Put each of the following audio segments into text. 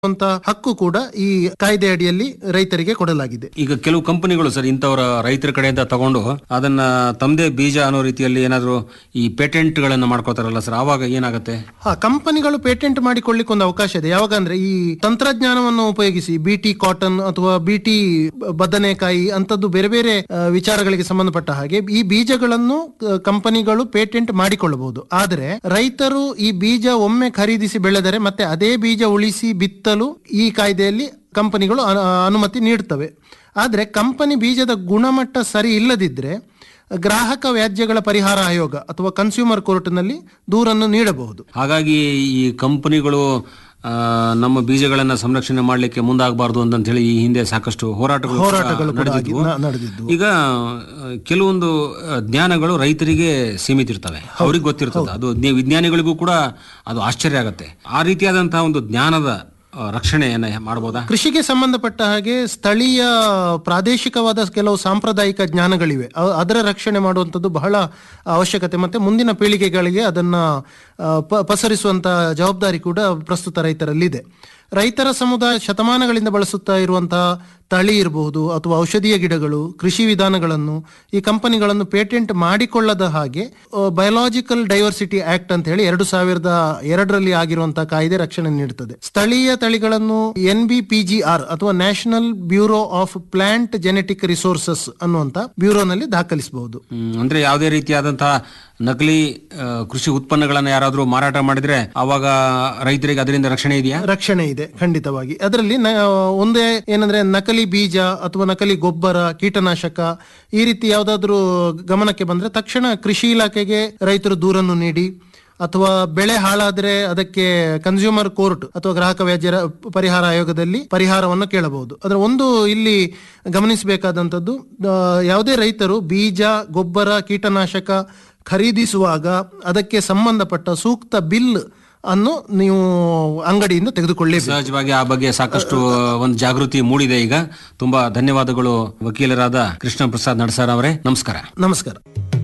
ಅಂತ ಹಕ್ಕು ಕೂಡ ಈ ಕಾಯ್ದೆ ಅಡಿಯಲ್ಲಿ ರೈತರಿಗೆ ಕೊಡಲಾಗಿದೆ ಈಗ ಕೆಲವು ಕಂಪನಿಗಳು ಸರ್ ಇಂಥವರ ರೈತರ ಕಡೆಯಿಂದ ತಗೊಂಡು ಅದನ್ನ ತಮ್ಮದೇ ಬೀಜ ಅನ್ನೋ ರೀತಿಯಲ್ಲಿ ಏನಾದ್ರು ಈ ಪೇಟೆಂಟ್ ಗಳನ್ನ ಮಾಡ್ಕೋತಾರಲ್ಲ ಸರ್ ಆವಾಗ ಏನಾಗುತ್ತೆ ಹಾ ಕಂಪನಿಗಳು ಪೇಟೆಂಟ್ ಮಾಡಿಕೊಳ್ಳಿಕ್ಕೆ ಒಂದು ಅವಕಾಶ ಇದೆ ಯಾವಾಗ ಅಂದ್ರೆ ಈ ತಂತ್ರಜ್ಞಾನವನ್ನು ಉಪಯೋಗಿಸಿ ಬಿ ಟಿ ಕಾಟನ್ ಅಥವಾ ಬಿ ಟಿ ಬದನೆಕಾಯಿ ಅಂತದ್ದು ಬೇರೆ ಬೇರೆ ಆ, ವಿಚಾರಗಳಿಗೆ ಸಂಬಂಧಪಟ್ಟ ಹಾಗೆ ಈ ಬೀಜಗಳನ್ನು ಆ, ಕಂಪನಿಗಳು ಪೇಟೆಂಟ್ ಮಾಡಿಕೊಳ್ಳಬಹುದು ಆದರೆ ರೈತರು ಈ ಬೀಜ ಒಮ್ಮೆ ಖರೀದಿಸಿ ಬೆಳೆದರೆ ಮತ್ತೆ ಅದೇ ಬೀಜ ಉಳಿಸಿ ಬಿತ್ತಲು ಈ ಕಾಯ್ದೆಯಲ್ಲಿ ಕಂಪನಿಗಳು ಅನು- ಅನುಮತಿ ನೀಡುತ್ತವೆ ಆದರೆ ಕಂಪನಿ ಬೀಜದ ಗುಣಮಟ್ಟ ಸರಿ ಇಲ್ಲದಿದ್ದರೆ ಗ್ರಾಹಕ ವ್ಯಾಜ್ಯಗಳ ಪರಿಹಾರ ಆಯೋಗ ಅಥವಾ ಕನ್ಸ್ಯೂಮರ್ ಕೋರ್ಟ್ನಲ್ಲಿ ದೂರನ್ನು ನೀಡಬಹುದು ಹಾಗಾಗಿ ಈ ಕಂಪನಿಗಳು ಆ, ನಮ್ಮ ಬೀಜಗಳನ್ನ ಸಂರಕ್ಷಣೆ ಮಾಡಲಿಕ್ಕೆ ಮುಂದಾಗಬಾರ್ದು ಅಂತ ಹೇಳಿ ಈ ಹಿಂದೆ ಸಾಕಷ್ಟು ಹೋರಾಟಗಳು ಕೂಡ ಹೋರಾಟಗಳು ಕೂಡ ಆಗಿ- ನಡೆದಿದ್ವು ನ- ನಡೆದಿದ್ವು ಈಗ ಆ, ಕೆಲವೊಂದು ಆ, ಜ್ಞಾನಗಳು ರೈತರಿಗೆ ಸೀಮಿತ ಇರ್ತವೆ ಅವ್ರಿಗೆ ಗೊತ್ತಿರ್ತದೆ ಅದು ಜ್ಞ- ವಿಜ್ಞಾನಿಗಳಿಗೂ ಕೂಡ ಅದು ಆಶ್ಚರ್ಯ ಆಗತ್ತೆ ಆ ರೀತಿಯಾದಂತಹ ಒಂದು ಜ್ಞಾನದ ಆ, ರಕ್ಷಣೆಯನ್ನ ಮಾಡಬಹುದಾ ಕೃಷಿಗೆ ಸಂಬಂಧಪಟ್ಟ ಹಾಗೆ ಸ್ಥಳೀಯ ಪ್ರಾದೇಶಿಕವಾದ ಕೆಲವು ಸಾಂಪ್ರದಾಯಿಕ ಜ್ಞಾನಗಳಿವೆ ಅ- ಅದರ ರಕ್ಷಣೆ ಮಾಡುವಂಥದ್ದು ಬಹಳ ಅವಶ್ಯಕತೆ ಮತ್ತೆ ಮುಂದಿನ ಪೀಳಿಗೆಗಳಿಗೆ ಅದನ್ನ ಆ, ಪ- ಪಸರಿಸುವಂತ ಜವಾಬ್ದಾರಿ ಕೂಡ ಪ್ರಸ್ತುತ ರೈತರಲ್ಲಿದೆ ರೈತರ ಸಮುದಾಯ ಶತಮಾನಗಳಿಂದ ಬಳಸುತ್ತಾ ಇರುವಂತಹ ತಳಿ ಇರಬಹುದು ಅಥವಾ ಔಷಧೀಯ ಗಿಡಗಳು ಕೃಷಿ ವಿಧಾನಗಳನ್ನು ಈ ಕಂಪನಿಗಳನ್ನು ಪೇಟೆಂಟ್ ಮಾಡಿಕೊಳ್ಳದ ಹಾಗೆ ಬಯೋಲಾಜಿಕಲ್ ಡೈವರ್ಸಿಟಿ ಆಕ್ಟ್ ಅಂತ ಹೇಳಿ ಎರಡು ಸಾವಿರದ ಎರಡರಲ್ಲಿ ಆಗಿರುವಂತಹ ಕಾಯ್ದೆ ರಕ್ಷಣೆ ನೀಡುತ್ತದೆ ಸ್ಥಳೀಯ ತಳಿಗಳನ್ನು N B P G R ಅಥವಾ national bureau of plant genetic resources ಅನ್ನುವಂತ ಬ್ಯೂರೋನಲ್ಲಿ ದಾಖಲಿಸಬಹುದು ಹ್ಮ್, ಅಂದ್ರೆ ಯಾವುದೇ ರೀತಿಯಾದಂತಹ ನಕಲಿ ಆ, ಕೃಷಿ ಉತ್ಪನ್ನಗಳನ್ನ ಯಾರಾದ್ರೂ ಮಾರಾಟ ಮಾಡಿದ್ರೆ ಅವಾಗ ರೈತರಿಗೆ ಅದರಿಂದ ರಕ್ಷಣೆ ಇದೆಯಾ ರಕ್ಷಣೆ ಇದೆ ಖಂಡಿತವಾಗಿ ಅದರಲ್ಲಿ ನ- ಒಂದೇ ಏನಂದ್ರೆ ನಕಲಿ ಬೀಜ ಅಥವಾ ನಕಲಿ ಗೊಬ್ಬರ ಕೀಟನಾಶಕ ಈ ರೀತಿ ಯಾವ್ದಾದ್ರು ಗಮನಕ್ಕೆ ಬಂದ್ರೆ ತಕ್ಷಣ ಕೃಷಿ ಇಲಾಖೆಗೆ ರೈತರು ದೂರನ್ನು ನೀಡಿ ಅಥವಾ ಬೆಳೆ ಹಾಳಾದ್ರೆ ಅದಕ್ಕೆ ಕನ್ಸ್ಯೂಮರ್ ಕೋರ್ಟ್ ಅಥವಾ ಗ್ರಾಹಕ ವ್ಯಾಜ್ಯ ರ- ಪರಿಹಾರ ಆಯೋಗದಲ್ಲಿ ಪರಿಹಾರವನ್ನು ಕೇಳಬಹುದು ಅದರ ಒಂದು ಇಲ್ಲಿ ಗಮನಿಸಬೇಕಾದಂಥದ್ದು ಆ, ಯಾವುದೇ ರೈತರು ಬೀಜ ಗೊಬ್ಬರ ಕೀಟನಾಶಕ ಖರೀದಿಸುವಾಗ ಅದಕ್ಕೆ ಸಂಬಂಧಪಟ್ಟ ಸೂಕ್ತ ಬಿಲ್ ಅನ್ನು ನೀವು ಅಂಗಡಿಯಿಂದ ತೆಗೆದುಕೊಳ್ಳೇಬೇಕು ಸಹಜವಾಗಿ ಆ ಬಗ್ಗೆ ಸಾಕಷ್ಟು ಒಂದು ಜಾಗೃತಿ ಮೂಡಿದೆ ಈಗ ತುಂಬಾ ಧನ್ಯವಾದಗಳು ವಕೀಲರಾದ ಕೃಷ್ಣ ಪ್ರಸಾದ್ ನಡ್ಸರ್ ಅವರೇ ನಮಸ್ಕಾರ ನಮಸ್ಕಾರ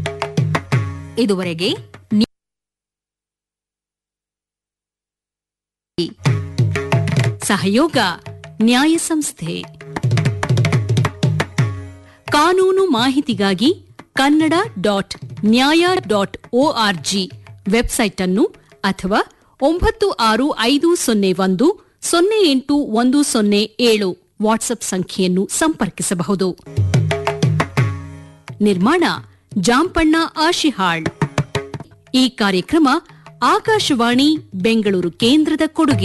ಇದುವರೆಗೆ ನಿ- ಸಹಯೋಗ ನ್ಯಾಯ ಸಂಸ್ಥೆ ಕಾನೂನು ಮಾಹಿತಿಗಾಗಿ Kannada dot Nyaya dot ORG website ಅನ್ನು ಅಥವಾ ಒಂಬತ್ತು ಆರು ಐದು ಸೊನ್ನೆ ಒಂದು ಸೊನ್ನೆ ಎಂಟು ಒಂದು ಸೊನ್ನೆ ಏಳು ವಾಟ್ಸ್ಆಪ್ ಸಂಖ್ಯೆಯನ್ನು ಸಂಪರ್ಕಿಸಬಹುದು ನಿರ್ಮಾಣ ಜಾಂಪಣ್ಣ ಆಶಿಹಾಳ್ ಈ ಕಾರ್ಯಕ್ರಮ ಆಕಾಶವಾಣಿ ಬೆಂಗಳೂರು ಕೇಂದ್ರದ ಕೊಡುಗೆ